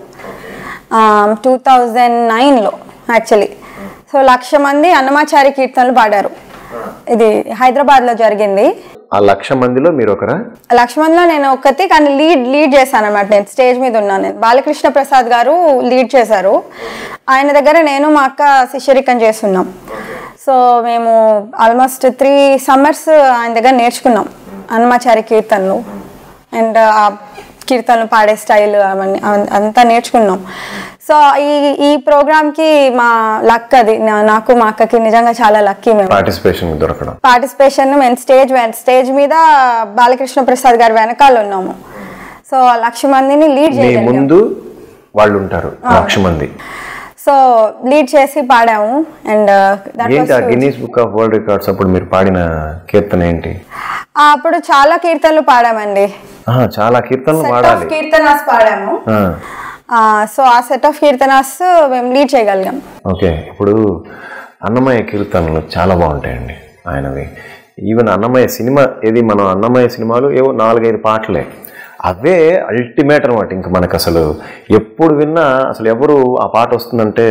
టూ థౌజండ్ నైన్లో యాక్చువల్లీ సో లక్ష మంది అన్నమాచారి కీర్తనలు పాడారు ఇది హైదరాబాద్లో జరిగింది ఆ లక్ష మందిలో మీరు ఒకరా లక్ష మందిలో నేను ఒక్కటి కానీ లీడ్ లీడ్ చేశాను అనమాట నేను స్టేజ్ మీద ఉన్నాను నేను బాలకృష్ణ ప్రసాద్ గారు లీడ్ చేశారు ఆయన దగ్గర నేను మా అక్క శిష్యరికం చేస్తున్నాం సో మేము ఆల్మోస్ట్ త్రీ సమ్మర్స్ ఆయన దగ్గర నేర్చుకున్నాం హనుమాచారి కీర్తనలు అండ్ ఆ కీర్తనలు పాడే స్టైల్ అవన్నీ అవం- అంతా నేర్చుకున్నాం సో ఈ ఈ ప్రోగ్రామ్కి మా లక్ అది నా- నాకు మా అక్కకి నిజంగా చాలా లక్కీ మేము పార్టిసిపేషన్ దొరకడం పార్టిసిపేషన్ మేము స్టేజ్ వెన్- స్టేజ్ మీద బాలకృష్ణ ప్రసాద్ గారి వెనకాల ఉన్నాము సో ఆ లక్ష మందిని లీడ్ మీ చేయగలిగాం ముందు వాళ్ళు ఉంటారు లక్ష మంది సో లీడ్ చేసి పాడాము అండ్ దట్ ఏంటి ఆ Guinness book of world records అప్పుడు మీరు పాడిన కీర్తన ఏంటి అప్పుడు చాలా కీర్తనలు పాడామండి ఆహా, చాలా కీర్తనలు సెట్ ఆఫ్ పాడాలి కీర్తనాస్ పాడాము ఆ, సో ఆ సెట్ ఆఫ్ కీర్తనాస్ మేము లీడ్ చేయగలిగాం ఓకే ఇప్పుడు అన్నమయ్య కీర్తనలు చాలా బాగుంటాయండి ఆయనవి ఈవెన్ అన్నమయ్య సినిమా ఏది మనం అన్నమయ్య సినిమాలు ఏవో నాలుగైదు పాటలే అవే అల్టిమేట్ అనమాట ఇంక మనకు అసలు ఎప్పుడు విన్నా అసలు ఎవరు ఆ పాట వస్తుందంటే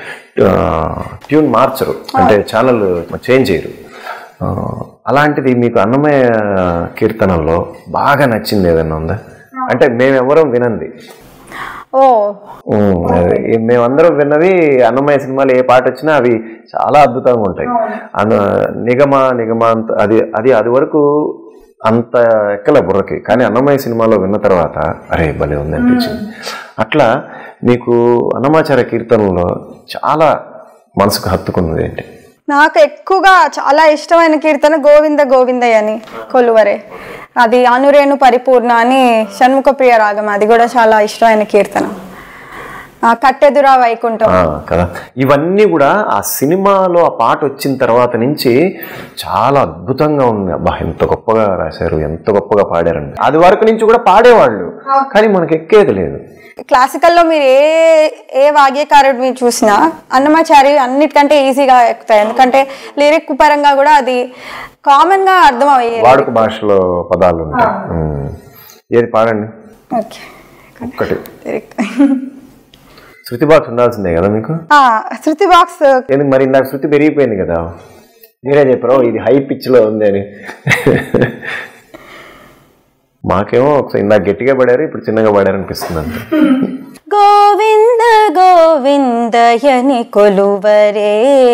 ట్యూన్ మార్చరు అంటే ఛానల్ చేంజ్ చేయరు ఆ, అలాంటిది మీకు అన్నమయ్య కీర్తనల్లో బాగా నచ్చింది ఏదైనా ఉందా అంటే మేమెవరం వినంది ఓ ఉమ్, అది మేమందరం విన్నవి అన్నమయ్య సినిమాలు ఏ పాట వచ్చినా అవి చాలా అద్భుతంగా ఉంటాయి అన్న నిగమ నిగమ అంత అది అది అది వరకు అంత ఎక్కలే బుర్రకి కానీ అన్నమయ్య సినిమాలో విన్న తర్వాత అరే భలే ఉంది అనిపించింది అట్లా మీకు అన్నమాచార్య కీర్తనలో చాలా మనసుకు హత్తుకున్నది ఏంటి నాకు ఎక్కువగా చాలా ఇష్టమైన కీర్తన గోవింద గోవిందయ్య అని కొలువరే అది అనురేణు పరిపూర్ణ అని షణ్ముఖ ప్రియ రాగం అది కూడా చాలా ఇష్టమైన కీర్తన ఆ, కట్టెదురా వైకుంఠం ఆ, కదా ఇవన్నీ కూడా ఆ సినిమాలో ఆ పాట వచ్చిన తర్వాత నుంచి చాలా అద్భుతంగా ఉంది అబ్బా ఎంత గొప్పగా రాశారు ఎంత గొప్పగా పాడారండి అది వరకు నుంచి కూడా పాడేవాళ్ళు కానీ మనకి ఎక్కేది లేదు క్లాసికల్లో మీరు ఏ ఏ వాగ్యకారుడు మీరు చూసినా అన్నమాచారి అన్నిటికంటే ఈజీగా ఎక్కుతాయి ఎందుకంటే లిరిక్ పరంగా కూడా అది కామన్గా అర్థం అయ్యేది వాడుక భాషలో పదాలు ఉంటాయి ఉమ్. ఏది పాడండి ఓకే ఒక్కటి లిరిక్ శృతి బాక్స్ ఉండాల్సిందే కదా మీకు శృతి బాక్స్ ఎందుకు మరి ఇందాక శృతి పెరిగిపోయింది కదా మీరే చెప్పారు "ఓ, ఇది హై పిచ్లో ఉంది అని మాకేమో ఒకసారి ఇందాక గట్టిగా పడారు ఇప్పుడు చిన్నగా పడారు అనిపిస్తుంది అంతే గోవింద గోవిందయని కొలువరే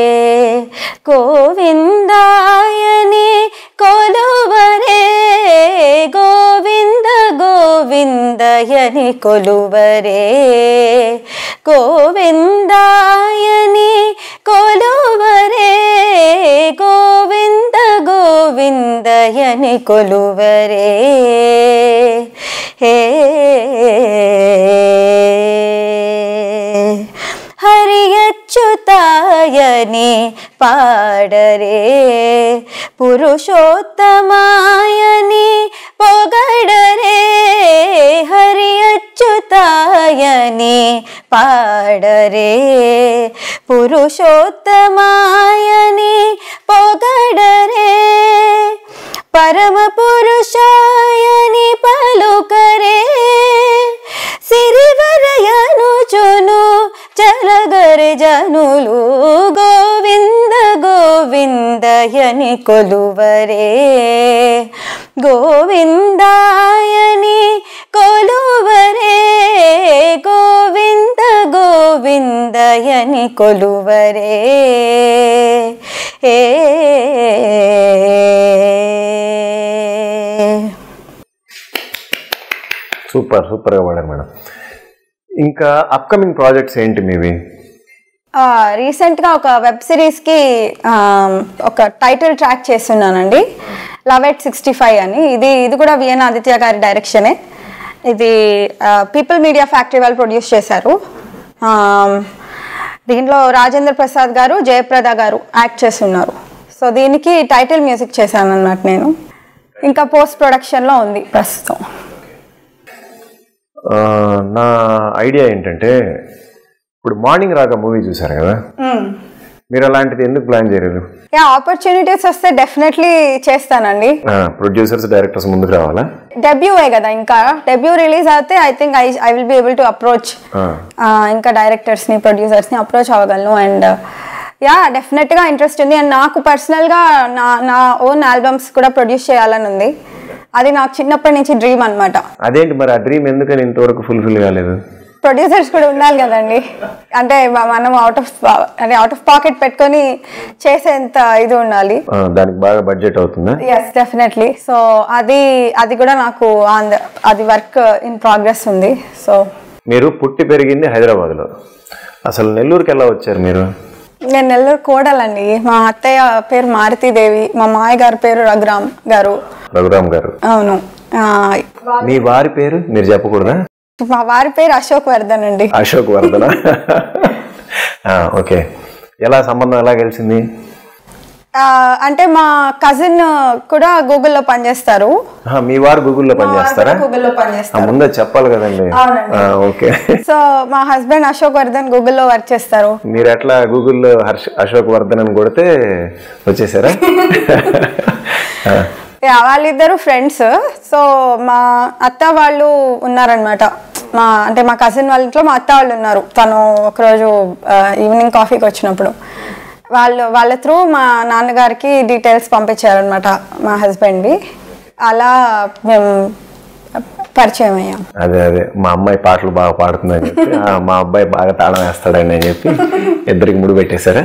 గోవిందాయని కొలువరే గోవింద గోవిందయని కొలువరే గోవిందాయని కొలువరే గోవింద గోవిందయని కొలువరే హే హరి అచ్యుతాయని పాడరే పురుషోత్తమాయని పొగడరే హరి అచ్యుతాయని పాడరే పురుషోత్తమాయని పొగడరే పరమ పురుషాయని పలుకరే సిరివరయనుచును చలగరి జనులు గోవింద గోవిందయని కొలువరే గోవిందాయని కొలువరే గోవింద గోవిందయని కొలువరే ఏ సూపర్ సూపర్గా పాడారు మేడం ఇంకా అప్కమింగ్ ప్రాజెక్ట్స్ ఏంటి మీవి రీసెంట్గా ఒక వెబ్ సిరీస్కి ఒక టైటిల్ ట్రాక్ చేస్తున్నానండి లవ్ ఎట్ సిక్స్టీ ఫైవ్ అని ఇది ఇది కూడా విఎన్ ఆదిత్య గారి డైరెక్షనే ఇది పీపుల్ మీడియా ఫ్యాక్టరీ వాళ్ళు ప్రొడ్యూస్ చేశారు ఆ, దీంట్లో రాజేంద్ర ప్రసాద్ గారు జయప్రద గారు యాక్ట్ చేస్తున్నారు సో దీనికి టైటిల్ మ్యూజిక్ చేశాను అన్నమాట నేను ఇంకా పోస్ట్ ప్రొడక్షన్లో ఉంది ప్రస్తుతం ఆ, నా ఐడియా ఏంటంటే ఇప్పుడు మార్నింగ్ రాగా మూవీ చూసారు కదా మీరు అలాంటిది ఎందుకు ప్లాన్ చేయలేదు యా ఆపర్చునిటీస్ వస్తే డెఫినెట్లీ చేస్తానండి ప్రొడ్యూసర్స్ డైరెక్టర్స్ ముందుకు రావాలా డెబ్యూఏ కదా ఇంకా డెబ్యూ రిలీజ్ అయితే I think I I will be able to approach ఆ, ఇంకా డైరెక్టర్స్ని ప్రొడ్యూసర్స్ని అప్రోచ్ అవ్వగలను అండ్ యా డెఫినెట్గా ఇంట్రెస్ట్ ఉంది అండ్ నాకు పర్సనల్గా నా నా ఓన్ ఆల్బమ్స్ కూడా ప్రొడ్యూస్ చేయాలని ఉంది అది నాకు చిన్నప్పటి నుంచి డ్రీమ్ అనమాట అదేంటి మరి ఆ డ్రీమ్ ఎందుకని ఇంతవరకు ఫుల్ఫిల్ కాలేదు ప్రొడ్యూసర్స్ కూడా ఉండాలి కదండి అంటే మ- మనం అవుట్ ఆఫ్ అంటే అవుట్ ఆఫ్ పాకెట్ పెట్టుకొని చేసేంత ఇది ఉండాలి ఆ, దానికి బాగా బడ్జెట్ అవుతుందా ఎస్ డెఫినెట్లీ సో అది అది కూడా నాకు ఆన్ ద- అది వర్క్ ఇన్ ప్రోగ్రెస్ ఉంది సో మీరు పుట్టి పెరిగింది హైదరాబాద్లో అసలు నెల్లూరుకి ఎలా వచ్చారు మీరు నేను నెల్లూరు కోడలండి మా అత్తయ్య పేరు మారుతీదేవి మా మాయ గారి పేరు రఘురామ్ గారు రఘురామ్ గారు అవును ఆ, మీ వారి పేరు మీరు చెప్పకూడదా మా వారి పేరు అశోక్ వర్ధన్ అండి అశోక్ వర్ధన ఓకే ఎలా సంబంధం ఎలా కలిసింది ఆ, అంటే మా కజిన్ కూడా గూగుల్లో పనిచేస్తారు ఆహా, మీ వారు గూగుల్లో పనిచేస్తారా గూగుల్లో ఆ, పనిచేస్తారు ముందే చెప్పాలి కదండి అవునండి. ఆ, ఓకే సో మా హస్బెండ్ అశోక్ వర్ధన్ గూగుల్లో వర్క్ చేస్తారు మీరు ఎట్లా గూగుల్లో హర్ష అశోక్ వర్ధన్ అని కొడితే వచ్చేసారా ఆ, యా, వాళ్ళిద్దరు ఫ్రెండ్స్ సో మా అత్త వాళ్ళు ఉన్నారనమాట మా అంటే మా కజిన్ వాళ్ళ ఇంట్లో మా అత్త వాళ్ళు ఉన్నారు తను ఒకరోజు ఈవినింగ్ కాఫీకి వచ్చినప్పుడు వాళ్ళు వాళ్ళ త్రూ మా నాన్నగారికి డీటెయిల్స్ పంపించారనమాట మా హస్బెండ్వి అలా మేము పరిచయం అయ్యాం అదే అదే మా అమ్మాయి పాటలు బాగా పాడుతుందని చెప్పి ఆ, మా అబ్బాయి బాగా తాళం వేస్తాడని అని చెప్పి ఇద్దరికి ముడి పెట్టేశారా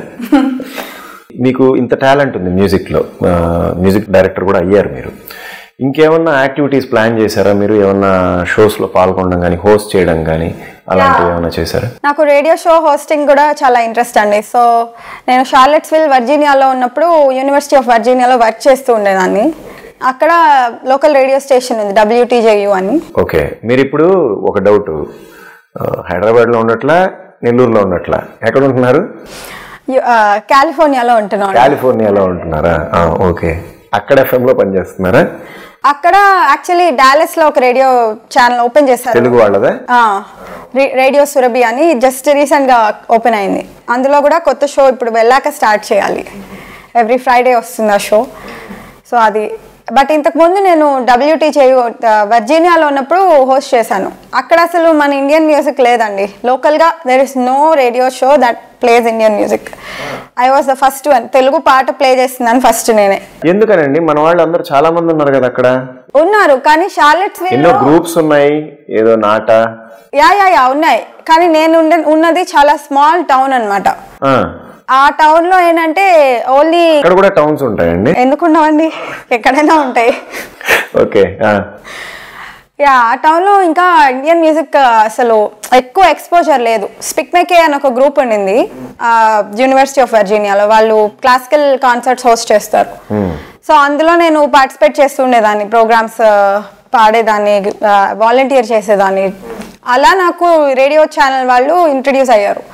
మీకు ఇంత టాలెంట్ ఉంది మ్యూజిక్లో ఆ, మ్యూజిక్ డైరెక్టర్ కూడా అయ్యారు మీరు ఇంకేమన్నా యాక్టివిటీస్ ప్లాన్ చేశారా మీరు ఏమన్నా షోస్లో పాల్గొనడం కానీ హోస్ట్ చేయడం కానీ అలాంటివి ఏమైనా చేశారా నాకు రేడియో షో హోస్టింగ్ కూడా చాలా ఇంట్రెస్ట్ అండి సో నేను షార్లెట్స్విల్ వర్జీనియాలో ఉన్నప్పుడు యూనివర్సిటీ ఆఫ్ వర్జీనియాలో వర్క్ చేస్తూ ఉండేదాన్ని అక్కడ లోకల్ రేడియో స్టేషన్ ఉంది డబ్ల్యూటీజేయు అని ఓకే మీరు ఇప్పుడు ఒక డౌట్ హైదరాబాద్లో ఉండట్లా నెల్లూరులో ఉండట్లా ఎక్కడ ఉంటున్నారు యు- ఆ, కాలిఫోర్నియాలో ఉంటున్నాను కాలిఫోర్నియాలో ఉంటున్నారా ఆ, ఓకే అక్కడ ఎఫ్ఎంలో పనిచేస్తున్నారా అక్కడ యాక్చువల్లీ డాలస్ లో ఒక రేడియో ఛానల్ ఓపెన్ చేశారు తెలుగు వాళ్ళదా ఆ, రే- రేడియో సురభి అని జస్ట్ రీసెంట్ గా ఓపెన్ అయింది అందులో కూడా కొత్త షో ఇప్పుడు వెళ్ళాక స్టార్ట్ చేయాలి ఎవ్రీ ఫ్రైడే వస్తుంది ఆ షో సో అది బట్ ఇంతకు ముందు నేను డబ్ల్యూటీ చేయు వర్జీనియాలో ఉన్నప్పుడు హోస్ట్ చేశాను అక్కడ అసలు మన ఇండియన్ మ్యూజిక్ లేదండి లోకల్గా there is no radio show that plays Indian music I was the first one Telugu పాట ప్లే చేస్తున్నాను ఫస్ట్ నేనే ఎందుకనండి మన వాళ్ళు అందరూ చాలా మంది ఉన్నారు కదా అక్కడ ఉన్నారు కానీ షార్లెట్స్ ఎన్నో గ్రూప్స్ ఉన్నాయి ఏదో నాట యా యా యా ఉన్నాయి కానీ నేను ఉండే ఉన్నది చాలా స్మాల్ టౌన్ అన్నమాట ఆ, ఆ టౌన్ లో ఏంటంటే ఓన్లీ అక్కడ కూడా టౌన్స్ ఉంటాయండి ఎందుకున్నామండి ఎక్కడైనా ఉంటాయి ఓకే ఆ, యా ఆ టౌన్ లో ఇంకా ఇండియన్ మ్యూజిక్ అసలు ఎక్కువ ఎక్స్పోజర్ లేదు స్పిక్మెకే అని ఒక గ్రూప్ ఉండింది యూనివర్సిటీ ఆఫ్ వర్జీనియాలో వాళ్ళు క్లాసికల్ కాన్సర్ట్స్ హోస్ట్ చేస్తారు సో అందులో నేను పార్టిసిపేట్ చేస్తుండేదాన్ని ప్రోగ్రామ్స్ పాడేదాన్ని వాలంటీర్ చేసేదాన్ని అలా నాకు రేడియో ఛానల్ వాళ్ళు ఇంట్రడ్యూస్ అయ్యారు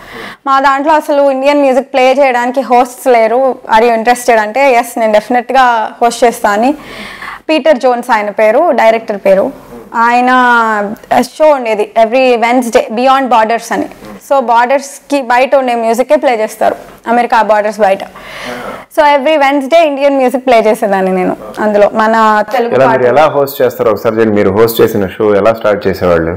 మా దాంట్లో అసలు ఇండియన్ మ్యూజిక్ ప్లే చేయడానికి హోస్ట్స్ లేరు ఆర్ యూ ఇంట్రెస్టెడ్ అంటే ఎస్ నేను డెఫినెట్గా హోస్ట్ చేస్తాను అని పీటర్ జోన్స్ ఆయన పేరు డైరెక్టర్ పేరు ఆయన షో ఉండేది ఎవ్రీ వెన్స్డే బియాండ్ బార్డర్స్ అని సో బార్డర్స్కి బయట ఉండే మ్యూజికే ప్లే చేస్తారు అమెరికా బార్డర్స్ బయట so every Wednesday Indian music play చేసేదాన్ని నేను అందులో మన తెలుగు ఇలా పాటలు మీరు ఎలా హోస్ట్ చేస్తారో ఒకసారి చెప్పండి. మీరు హోస్ట్ చేసిన షో ఎలా స్టార్ట్ చేసేవాళ్ళు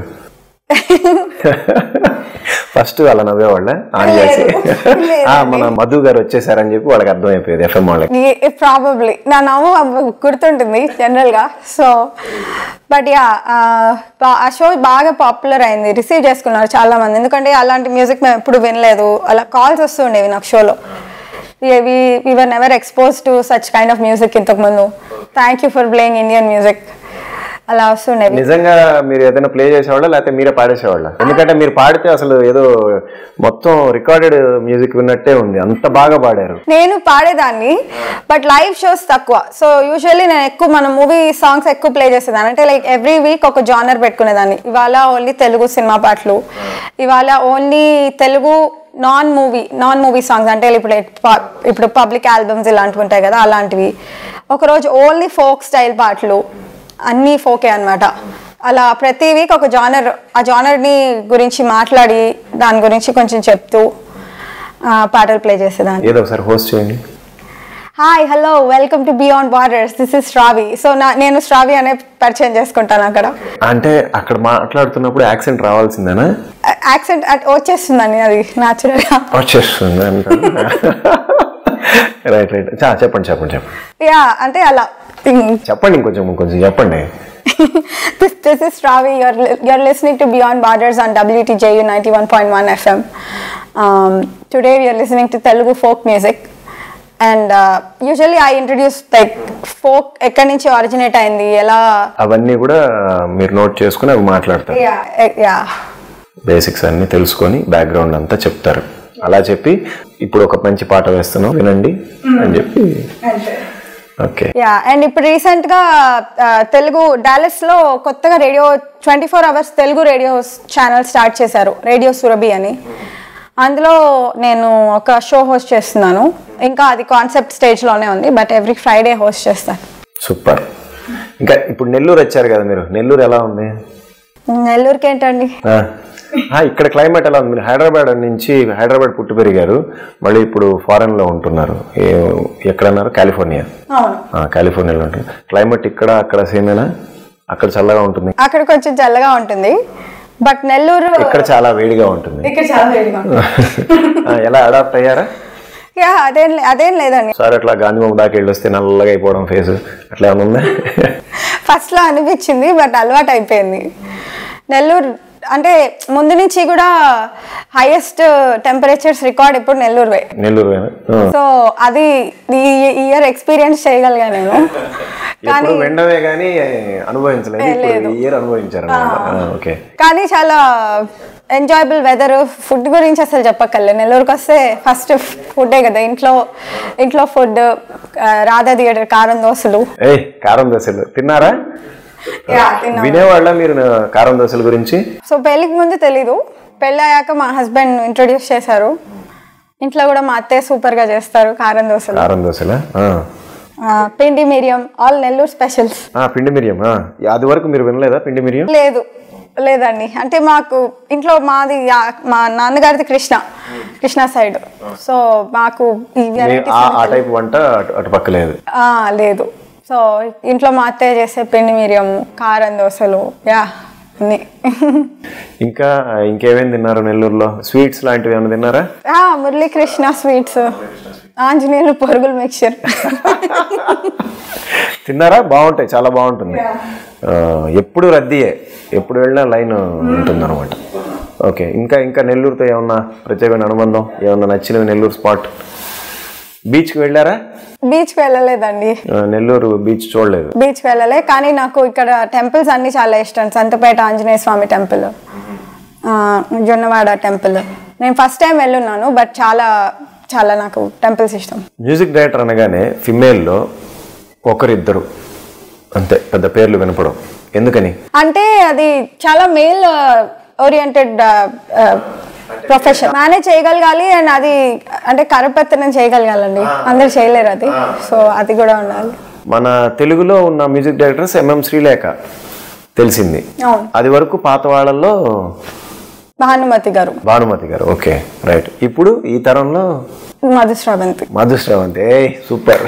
ఫస్ట్ వాళ్ళ నవ్వేవాళ్ళ ఆన్ చేసి ఆ, మన మధు గారు వచ్చేసారని చెప్పి వాళ్ళకి అర్థమైపోయేది ఎఫ్ఎం వాళ్ళకి ప్రాబబ్లీ నా నవ్వు అబ్బ- గుర్తుంటుంది జనరల్గా సో బట్ యా ఆ షో బాగా పాపులర్ అయింది రిసీవ్ చేసుకున్నారు చాలా మంది ఎందుకంటే అలాంటి మ్యూజిక్ మేము ఎప్పుడు వినలేదు అలా కాల్స్ వస్తుండేవి నాకు షోలో we were never expose to such kind of music ఇంతకుముందు thank you for playing Indian music అలా వస్తుండేవి నిజంగా మీరు ఏదైనా ప్లే చేసేవాళ్ళ లేకపోతే మీరే పాడేసేవాళ్ళ ఎందుకంటే మీరు పాడితే అసలు ఏదో మొత్తం రికార్డెడ్ మ్యూజిక్ విన్నట్టే ఉంది అంత బాగా పాడారు నేను పాడేదాన్ని బట్ లైవ్ షోస్ తక్కువ సో యూజువల్లీ నేను ఎక్కువ మన మూవీ సాంగ్స్ ఎక్కువ ప్లే చేసేదాన్ని అంటే లైక్ ఎవ్రీ వీక్ ఒక జానర్ పెట్టుకునేదాన్ని ఇవాళ ఓన్లీ తెలుగు సినిమా పాటలు ఇవాళ only Telugu non movie non movie songs అంటే ఇప్పుడు ప- ఇప్పుడు పబ్లిక్ ఆల్బమ్స్ ఇలాంటివి ఉంటాయి కదా అలాంటివి ఒకరోజు ఓన్లీ ఫోక్ స్టైల్ పాటలు అన్నీ ఫోకే అన్నమాట అలా ప్రతి వీక్ ఒక జానర్ ఆ జానర్ని గురించి మాట్లాడి దాని గురించి కొంచెం చెప్తూ ఆ, పాటలు ప్లే చేసేదాన్ని ఏదో ఒకసారి హోస్ట్ చేయండి hi hello welcome to beyond borders this is Shravi so నా నేను శ్రావి అనే పరిచయం చేసుకుంటాను అక్కడ అంటే అక్కడ మాట్లాడుతున్నప్పుడు యాక్సెంట్ రావాల్సిందేనా యాక్సెంట్ వచ్చేస్తుందండి అది న్యాచురల్గా వచ్చేస్తుంది రైట్ రైట్ చా చెప్పండి చెప్పండి చెప్పండి యా అంటే అలా చెప్పండి ఇంకొంచెం ఇంకొంచెం చెప్పండి this, this is Ravi. You're, li- you're listening to Beyond Borders on WTJU 91.1 FM. Um, today we are listening to Telugu folk music. And uh, usually I introduce like folk ఎక్కడి నుంచి originate అయింది ఎలా అవన్నీ కూడా మీరు note చేసుకుని అవి మాట్లాడతారు యా బేసిక్స్ అన్ని తెలుసుకొని బ్యాక్గ్రౌండ్ అంతా చెప్తారు అలా చెప్పి ఇప్పుడు ఒక మంచి పాట వేస్తున్నాం వినండి అని చెప్పి ఓకే యా అండ్ ఇప్పుడు రీసెంట్ గా ఆ, తెలుగు డాలస్ లో కొత్తగా radio twenty four hours Telugu radio channel start చేశారు రేడియో సురభి అని అందులో నేను ఒక షో హోస్ట్ చేస్తున్నాను ఇంకా అది కాన్సెప్ట్ స్టేజ్ లోనే ఉంది బట్ ఎవ్రీ ఫ్రైడే హోస్ట్ చేస్తాను సూపర్ ఇంకా ఇప్పుడు నెల్లూరు వచ్చారు కదా మీరు నెల్లూరు ఎలా ఉంది నెల్లూరుకి ఏంటండి ఆ, ఆ, ఇక్కడ క్లైమేట్ ఎలా ఉంది మీరు హైదరాబాద్ నుంచి హైదరాబాద్ పుట్టి పెరిగారు మళ్ళీ ఇప్పుడు ఫారెన్ లో ఉంటున్నారు ఏ- ఎక్కడన్నారు కాలిఫోర్నియా అవును ఆ, కాలిఫోర్నియాలో ఉంటుంది క్లైమేట్ ఇక్కడ అక్కడ సేమేనా అక్కడ చల్లగా ఉంటుంది అక్కడ కొంచెం చల్లగా ఉంటుంది బట్ నెల్లూరు ఇక్కడ చాలా వేడిగా ఉంటుంది ఇక్కడ చాలా వేడిగా ఉంటుంది ఆ, ఎలా అడాప్ట్ అయ్యారా యా అదేం లే- అదేం లేదండి సార్ అట్లా గాంధీబొమ్మ దాకా వెళ్ళి వస్తే నల్లగా అయిపోవడం ఫేస్ అట్లా ఏమైనా ఉందా ఫస్ట్ లో అనిపించింది బట్ అలవాటు అయిపోయింది నెల్లూరు అంటే ముందు నుంచి కూడా హైయెస్ట్ టెంపరేచర్స్ రికార్డ్ ఇప్పుడు నెల్లూరువే నెల్లూరు సో అది ఈ ఇయర్ ఎక్స్పీరియన్స్ చేయగలిగా నేను ఎప్పుడు వెండమే కానీ అనుభవించలేదు ఇప్పుడు ఈ ఇయర్ అనుభవించారు ఓకే కానీ చాలా ఎంజాయబుల్ వెదర్ ఫుడ్ గురించి అసలు చెప్పక్కర్లేదు నెల్లూరుకి వస్తే ఫస్ట్ ఫుడ్డే కదా ఇంట్లో ఇంట్లో ఫుడ్ రాధా థియేటర్ కారం దోశలు ఏయ్ కారం దోశలు తిన్నారా వినేవాళ్ళ మీరు కారం దోశల గురించి సో పెళ్ళికి ముందు తెలీదు పెళ్ళి అయ్యాక మా హస్బెండ్ ఇంట్రొడ్యూస్ చేశారు ఇంట్లో కూడా మా అత్తయ్య సూపర్ గా చేస్తారు కారం దోశలు కారం దోశలా ఆ. ఆ, పిండి మిరియం ఆల్ నెల్లూరు స్పెషల్స్ ఆ, పిండి మిరియం ఆ. అది వరకు మీరు వినలేదా పిండి మిరియం లేదు లేదండి అంటే మాకు ఇంట్లో మాది యా- మా నాన్నగారిది కృష్ణ కృష్ణ సైడ్ సో మాకు ఈ మీ- varieties ఆ ఆ టైప్ వంట అటు అటు పక్క లేదు ఆ, లేదు సో ఇంట్లో మా అత్తయ్య చేసే పిండి మిరియం కారం దోశలు యా అన్ని ఇంకా ఇంకేమేమి తిన్నారు నెల్లూరులో స్వీట్స్ లాంటివి ఏమైనా తిన్నారా ఆ, మురళీకృష్ణ స్వీట్స్ ఆంజనేయులు పొరుగులు మిక్చర్ తిన్నారా బాగుంటాయి చాలా బాగుంటుంది ఆ, ఎప్పుడు రద్దీయే ఎప్పుడు వెళ్ళినా లైన్ ఉంటుంది అనమాట ఓకే ఇంకా ఇంకా నెల్లూరుతో ఏమన్నా ప్రత్యేకమైన అనుబంధం ఏమన్నా నచ్చినవి నెల్లూరు స్పాట్ బీచ్కి వెళ్ళారా బీచ్కి వెళ్ళలేదండి ఆ, నెల్లూరు బీచ్ చూడలేదు బీచ్కి వెళ్ళలే కానీ నాకు ఇక్కడ టెంపుల్స్ అన్ని చాలా ఇష్టం సంతపేట ఆంజనేయ స్వామి టెంపుల్ ఆ, జొన్నవాడ టెంపుల్ నేను ఫస్ట్ టైం వెళ్ళున్నాను బట్ చాలా చాలా నాకు టెంపుల్స్ ఇష్టం మ్యూజిక్ డైరెక్టర్ అనగానే ఫిమేల్లో ఒకరిద్దరు అంతే పెద్ద పేర్లు వినపడం ఎందుకని అంటే అది చాలా మేల్ ఓరియంటెడ్ ప్రొఫెషన్ మేనేజ్ చేయగలగాలి అండ్ అది అంటే కరపెత్తనం చేయగలగాలండి అందరు చేయలేరు అది సో అది కూడా ఉండాలి మన తెలుగులో ఉన్న మ్యూజిక్ డైరెక్టర్స్ ఎంఎం శ్రీలేఖ తెలిసింది అవును అది వరకు పాత వాళ్ళల్లో భానుమతి గారు భానుమతి గారు ఓకే రైట్ ఇప్పుడు ఈ తరంలో Madhusravanthi Madhusravanthi a super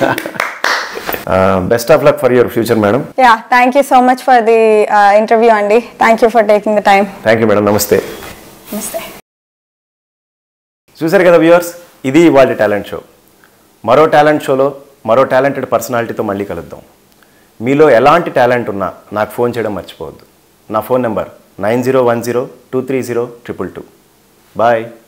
best of luck for your future madam yeah thank you so much for the interview అండి thank you for taking the time thank you madam నమస్తే నమస్తే చూశారు కదా వ్యూవర్స్ ఇది ఇవాళ టాలెంట్ షో మరో టాలెంట్ షోలో మరో టాలెంటెడ్ పర్సనాలిటీతో మళ్ళీ కలుద్దాం మీలో ఎలాంటి టాలెంట్ ఉన్నా నాకు ఫోన్ చేయడం మర్చిపోవద్దు నా phone number nine zero one zero two three zero triple two bye